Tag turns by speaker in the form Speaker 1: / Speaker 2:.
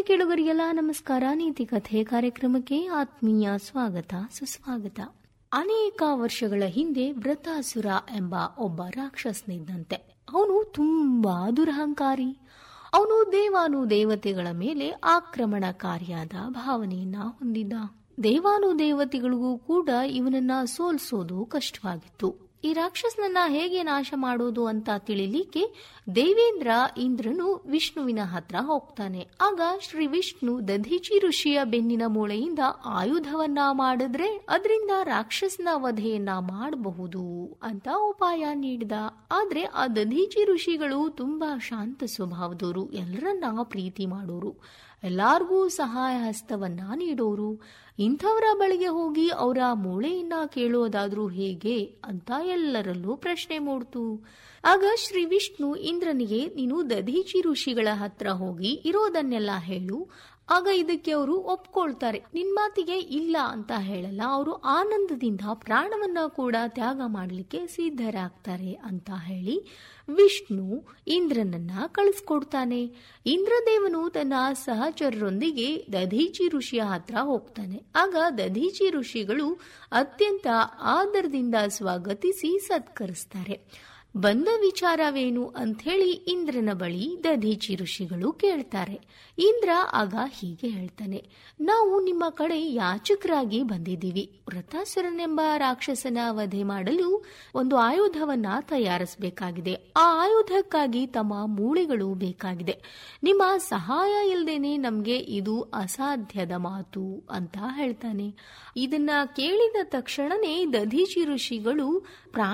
Speaker 1: ಕೇಳುಗರಿಗೆಲ್ಲ ನಮಸ್ಕಾರ ನೀತಿ ಕಥೆ ಕಾರ್ಯಕ್ರಮಕ್ಕೆ ಆತ್ಮೀಯ ಸ್ವಾಗತ ಸುಸ್ವಾಗತ ಅನೇಕ ವರ್ಷಗಳ ಹಿಂದೆ ವ್ರತಾಸುರ ಎಂಬ ಒಬ್ಬ ರಾಕ್ಷಸನಿದ್ದಂತೆ ಅವನು ತುಂಬಾ ದುರಹಂಕಾರಿ ಅವನು ದೇವಾನು ದೇವತೆಗಳ ಮೇಲೆ ಆಕ್ರಮಣಕಾರಿಯಾದ ಭಾವನೆಯನ್ನ ಹೊಂದಿದ್ದ ದೇವಾನು ದೇವತೆಗಳಿಗೂ ಕೂಡ ಇವನನ್ನ ಸೋಲ್ಸೋದು ಕಷ್ಟವಾಗಿತ್ತು ಈ ರಾಕ್ಷಸನನ್ನ ಹೇಗೆ ನಾಶ ಮಾಡೋದು ಅಂತ ತಿಳಿಲಿಕ್ಕೆ ದೇವೇಂದ್ರ ಇಂದ್ರನು ವಿಷ್ಣುವಿನ ಹತ್ರ ಹೋಗ್ತಾನೆ ಆಗ ಶ್ರೀ ವಿಷ್ಣು ದಧೀಚಿ ಋಷಿಯ ಬೆನ್ನಿನ ಮೂಳೆಯಿಂದ ಆಯುಧವನ್ನ ಮಾಡಿದ್ರೆ ಅದರಿಂದ ರಾಕ್ಷಸನ ವಧೆಯನ್ನ ಮಾಡಬಹುದು ಅಂತ ಉಪಾಯ ನೀಡಿದ ಆದ್ರೆ ಆ ದಧೀಚಿ ಋಷಿಗಳು ತುಂಬಾ ಶಾಂತ ಸ್ವಭಾವದವರು ಎಲ್ಲರನ್ನ ಪ್ರೀತಿ ಮಾಡೋರು ಎಲ್ಲಾರ್ಗೂ ಸಹಾಯ ಹಸ್ತವನ್ನ ನೀಡೋರು ಇಂಥವರ ಬಳಿಗೆ ಹೋಗಿ ಅವರ ಮೂಳೆಯನ್ನ ಕೇಳೋದಾದ್ರೂ ಹೇಗೆ ಅಂತ ಎಲ್ಲರಲ್ಲೂ ಪ್ರಶ್ನೆ ಮೂಡ್ತು ಆಗ ಶ್ರೀ ವಿಷ್ಣು ಇಂದ್ರನಿಗೆ ನೀನು ದಧೀಚಿ ಋಷಿಗಳ ಹತ್ರ ಹೋಗಿ ಇರೋದನ್ನೆಲ್ಲ ಹೇಳು ಆಗ ಇದಕ್ಕೆ ಅವರು ಒಪ್ಕೊಳ್ತಾರೆ ನಿನ್ ಮಾತಿಗೆ ಇಲ್ಲ ಅಂತ ಹೇಳಲ್ಲ ಅವರು ಆನಂದದಿಂದ ಪ್ರಾಣವನ್ನ ಕೂಡ ತ್ಯಾಗ ಮಾಡಲಿಕ್ಕೆ ಸಿದ್ಧರಾಗ್ತಾರೆ ಅಂತ ಹೇಳಿ ವಿಷ್ಣು ಇಂದ್ರನನ್ನ ಕಳಿಸ್ಕೊಡ್ತಾನೆ ಇಂದ್ರದೇವನು ತನ್ನ ಸಹಚರರೊಂದಿಗೆ ದಧೀಚಿ ಋಷಿಯ ಹತ್ರ ಹೋಗ್ತಾನೆ ಆಗ ದಧೀಚಿ ಋಷಿಗಳು ಅತ್ಯಂತ ಆದರದಿಂದ ಸ್ವಾಗತಿಸಿ ಸತ್ಕರಿಸ್ತಾರೆ ಬಂದ ವಿಚಾರವೇನು ಅಂಥೇಳಿ ಇಂದ್ರನ ಬಳಿ ದಧೀಚಿ ಋಷಿಗಳು ಕೇಳ್ತಾರೆ ಇಂದ್ರ ಆಗ ಹೀಗೆ ಹೇಳ್ತಾನೆ ನಾವು ನಿಮ್ಮ ಕಡೆ ಯಾಚಕರಾಗಿ ಬಂದಿದ್ದೀವಿ ವೃತಾಸುರನೆಂಬ ರಾಕ್ಷಸನ ವಧೆ ಮಾಡಲು ಒಂದು ಆಯುಧವನ್ನ ತಯಾರಿಸಬೇಕಾಗಿದೆ ಆ ಆಯುಧಕ್ಕಾಗಿ ತಮ್ಮ ಮೂಳೆಗಳು ಬೇಕಾಗಿದೆ ನಿಮ್ಮ ಸಹಾಯ ಇಲ್ದೇನೆ ನಮ್ಗೆ ಇದು ಅಸಾಧ್ಯದ ಮಾತು ಅಂತ ಹೇಳ್ತಾನೆ ಇದನ್ನ ಕೇಳಿದ ತಕ್ಷಣನೇ ದಧೀಚಿ ಋಷಿಗಳು